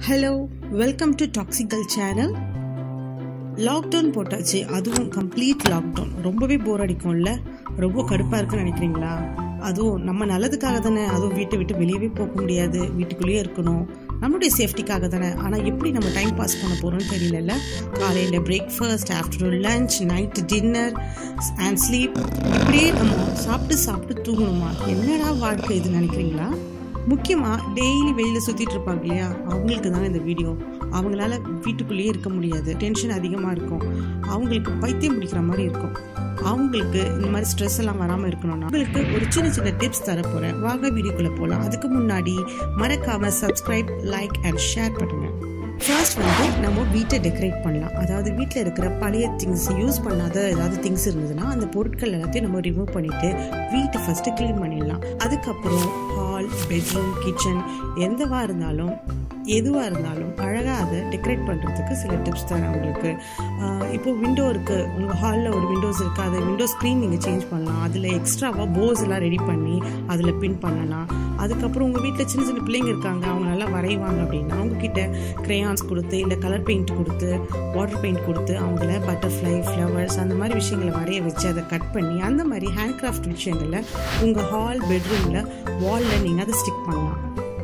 hello welcome to டாக்ஸிக்கல் channel lockdown போட்டாச்சு அதுவும் கம்ப்ளீட் லாக்டவுன் ரொம்பவே போர் அடிக்கும்ல ரொம்ப கடுப்பாக இருக்குன்னு நினைக்கிறீங்களா அதுவும் நம்ம நல்லதுக்காக தானே அதுவும் வீட்டை விட்டு வெளியவே போக முடியாது வீட்டுக்குள்ளேயே இருக்கணும் நம்மளுடைய சேஃப்டிக்காக தானே ஆனால் எப்படி நம்ம டைம் பாஸ் பண்ண போகிறோம்னு தெரியலல்ல காலையில் breakfast afternoon lunch night dinner and sleep இப்படியே நம்ம சாப்பிட்டு சாப்பிட்டு தூங்கணுமா என்னடா வாழ்க்கை இது நினைக்கிறீங்களா முக்கியமாக டெய்லி வெளியில் சுற்றிட்டு இருப்பாங்க இல்லையா அவங்களுக்கு தான் இந்த வீடியோ அவங்களால வீட்டுக்குள்ளேயே இருக்க முடியாது டென்ஷன் அதிகமாக இருக்கும் அவங்களுக்கு பைத்தியம் பிடிக்கிற மாதிரி இருக்கும் அவங்களுக்கு இந்த மாதிரி ஸ்ட்ரெஸ் எல்லாம் வராமல் இருக்கணும்னா அவங்களுக்கு ஒரு சின்ன சின்ன டிப்ஸ் தர போகிறேன் வாங்க வீடியோக்குள்ளே போகலாம் அதுக்கு முன்னாடி மறக்காமல் சப்ஸ்கிரைப் லைக் அண்ட் ஷேர் பண்ணுங்கள் ஃபர்ஸ்ட் வந்து நம்ம வீட்டை டெக்கரேட் பண்ணலாம் அதாவது வீட்டில் இருக்கிற பழைய திங்ஸ் யூஸ் பண்ணாத ஏதாவது திங்ஸ் இருந்ததுன்னா அந்த பொருட்கள் எல்லாத்தையும் நம்ம ரிமூவ் பண்ணிட்டு வீட்டை ஃபர்ஸ்ட் க்ளீன் பண்ணிடலாம் அதுக்கப்புறம் ஹால் பெட்ரூம் கிச்சன் எந்தவா இருந்தாலும் எதுவாக இருந்தாலும் அழகாக அதை டெக்கரேட் பண்ணுறதுக்கு சில டிப்ஸ் தரேன் உங்களுக்கு இப்போ விண்டோ இருக்குது உங்கள் ஹாலில் ஒரு விண்டோஸ் இருக்குது அதை விண்டோ ஸ்க்ரீன் நீங்கள் சேஞ்ச் பண்ணலாம் அதில் எக்ஸ்ட்ராவாக போஸ் எல்லாம் ரெடி பண்ணி அதில் பின் பண்ணலாம் அதுக்கப்புறம் உங்கள் வீட்டில் சின்ன சின்ன பிள்ளைங்க இருக்காங்க அவங்க நல்லா வரைவாங்க அப்படின்னா அவங்கக்கிட்ட க்ரேயான்ஸ் கொடுத்து இல்லை கலர் பெயிண்ட் கொடுத்து வாட்டர் பெயிண்ட் கொடுத்து அவங்கள பட்டர்ஃப்ளை ஃப்ளவர்ஸ் அந்த மாதிரி விஷயங்களை வரைய வச்சு அதை கட் பண்ணி அந்த மாதிரி ஹேண்ட் கிராஃப்ட் விஷயங்களில் உங்கள் ஹால் பெட்ரூமில் வாலில் நீங்கள் அதை ஸ்டிக் பண்ணலாம்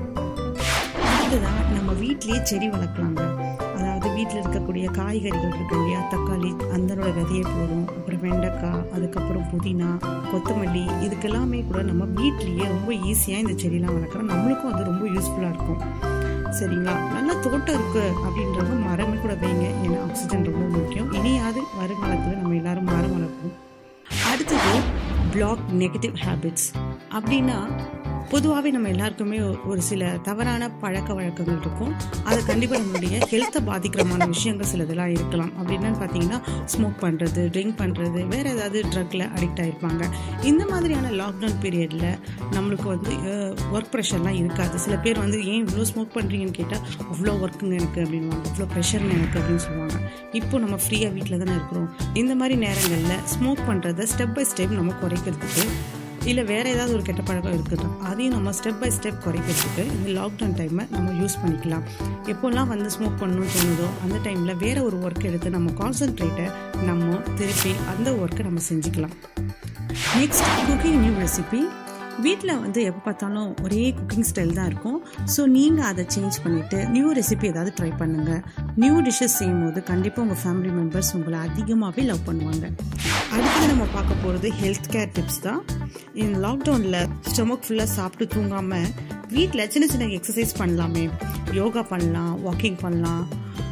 அடுத்ததான் நம்ம வீட்லேயே செடி வளர்க்கலாங்க அதாவது வீட்டில் இருக்கக்கூடிய காய்கறிகள் இருக்கு இல்லையா தக்காளி அந்தனோட விதையை போதும் அப்புறம் வெண்டைக்காய் அதுக்கப்புறம் புதினா கொத்தமல்லி இதுக்கெல்லாமே கூட நம்ம வீட்லேயே ரொம்ப ஈஸியாக இந்த செடியெலாம் வளர்க்குறோம் நம்மளுக்கும் அது ரொம்ப யூஸ்ஃபுல்லாக இருக்கும் சரிங்களா நல்ல தோட்டம் இருக்கு அப்படின்றவங்க மரமே கூட வைங்க ஏன்னா ஆக்சிஜன் ரொம்ப முக்கியம் இனியாவது வருங்காலத்தில் நம்ம எல்லாரும் மரம் வளர்ப்போம் அடுத்தது பிளாக் நெகட்டிவ் ஹேபிட்ஸ் அப்படின்னா பொதுவாகவே நம்ம எல்லாருக்குமே ஒரு சில தவறான பழக்க வழக்கங்கள் இருக்கும் அது கண்டிப்பாக நம்மளுடைய ஹெல்த்தை பாதிக்கிறமான விஷயங்கள் சிலதெல்லாம் இருக்கலாம் அப்படின்னா பார்த்தீங்கன்னா ஸ்மோக் பண்ணுறது ட்ரிங்க் பண்ணுறது வேறு ஏதாவது ட்ரக்கில் அடிக்ட் ஆகிருப்பாங்க இந்த மாதிரியான லாக்டவுன் பீரியடில் நம்மளுக்கு வந்து ஒர்க் ப்ரெஷர்லாம் இருக்காது சில பேர் வந்து ஏன் இவ்வளோ ஸ்மோக் பண்ணுறீங்கன்னு கேட்டால் அவ்வளோ ஒர்க்குங்க எனக்கு அப்படின்வாங்க அவ்வளோ ப்ரெஷருங்க எனக்கு அப்படின்னு சொல்லுவாங்க இப்போ நம்ம ஃப்ரீயாக வீட்டில் தானே இருக்கிறோம் இந்த மாதிரி நேரங்களில் ஸ்மோக் பண்ணுறதை ஸ்டெப் பை ஸ்டெப் நம்ம குறைக்கிறதுக்கு இல்லை வேறு ஏதாவது ஒரு கெட்ட பழக்கம் இருக்கட்டும் அதையும் நம்ம ஸ்டெப் பை ஸ்டெப் குறைக்கிறதுக்கு இந்த லாக்டவுன் டைமை நம்ம யூஸ் பண்ணிக்கலாம் எப்போல்லாம் வந்து ஸ்மோக் பண்ணணும்னு தோணுதோ அந்த டைமில் வேறு ஒரு ஒர்க் எடுத்து நம்ம கான்சன்ட்ரேட்டை நம்ம திருப்பி அந்த ஒர்க்கை நம்ம செஞ்சுக்கலாம் நெக்ஸ்ட் குக்கிங் நியூ ரெசிபி வீட்டில் வந்து எப்போ பார்த்தாலும் ஒரே குக்கிங் ஸ்டைல் தான் இருக்கும் ஸோ நீங்கள் அதை சேஞ்ச் பண்ணிவிட்டு நியூ ரெசிபி ஏதாவது ட்ரை பண்ணுங்கள் நியூ டிஷ்ஷஸ் செய்யும் போது கண்டிப்பாக உங்கள் ஃபேமிலி மெம்பர்ஸ் உங்களை அதிகமாகவே லவ் பண்ணுவாங்க அடுத்தது நம்ம பார்க்க போகிறது ஹெல்த் கேர் டிப்ஸ் தான் இந்த லாக்டவுனில் ஸ்டொமக் ஃபுல்லாக சாப்பிட்டு தூங்காமல் வீட்டில் சின்ன சின்ன எக்ஸசைஸ் பண்ணலாமே யோகா பண்ணலாம் வாக்கிங் பண்ணலாம்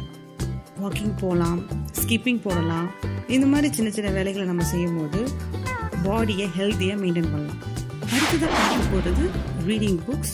வாக்கிங் போகலாம் ஸ்கிப்பிங் போடலாம் இந்த மாதிரி சின்ன சின்ன வேலைகளை நம்ம செய்யும் போது பாடியை ஹெல்த்தியாக மெயின்டைன் பண்ணலாம் அடுத்ததாக பார்க்க போகிறது ரீடிங் புக்ஸ்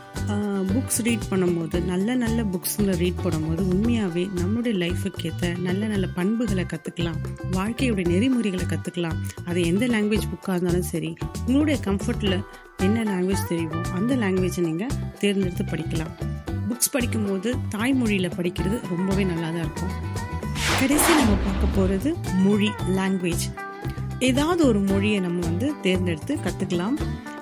புக்ஸ் ரீட் பண்ணும்போது நல்ல நல்ல புக்ஸுங்களை ரீட் பண்ணும்போது உண்மையாகவே நம்மளுடைய லைஃபுக்கு ஏற்ற நல்ல நல்ல பண்புகளை கற்றுக்கலாம் வாழ்க்கையோட நெறிமுறைகளை கற்றுக்கலாம் அது எந்த லாங்குவேஜ் புக்காக இருந்தாலும் சரி உங்களுடைய கம்ஃபர்ட்டில் என்ன லாங்குவேஜ் தெரியுமோ அந்த லாங்குவேஜை நீங்கள் தேர்ந்தெடுத்து படிக்கலாம் புக்ஸ் படிக்கும்போது தாய்மொழியில் படிக்கிறது ரொம்பவே நல்லா தான் இருக்கும் கடைசி நம்ம பார்க்க போகிறது மொழி லாங்குவேஜ் ஏதாவது ஒரு மொழியை நம்ம வந்து தேர்ந்தெடுத்து கற்றுக்கலாம்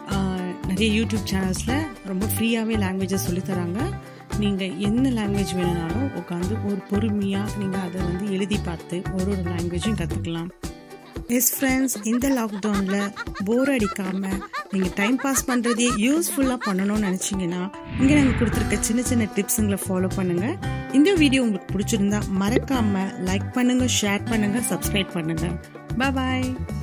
நிறைய யூடியூப் சேனல்ஸில் ரொம்ப ஃப்ரீயாகவே லாங்குவேஜஸ் சொல்லித்தராங்க நீங்கள் என்ன லாங்குவேஜ் வேணுனாலும் உட்காந்து ஒரு பொறுமையாக நீங்கள் அதை வந்து எழுதி பார்த்து ஒரு ஒரு லாங்குவேஜும் கற்றுக்கலாம் எஸ் ஃப்ரெண்ட்ஸ் இந்த லாக்டவுனில் போர் அடிக்காமல் நீங்கள் டைம் பாஸ் பண்ணுறதே யூஸ்ஃபுல்லாக பண்ணணும்னு நினச்சிங்கன்னா இங்கே நாங்கள் கொடுத்துருக்க சின்ன சின்ன டிப்ஸுங்களை ஃபாலோ பண்ணுங்கள் இந்த வீடியோ உங்களுக்கு பிடிச்சிருந்தா மறக்காமல் லைக் பண்ணுங்கள் ஷேர் பண்ணுங்கள் சப்ஸ்கிரைப் பண்ணுங்கள் பாய்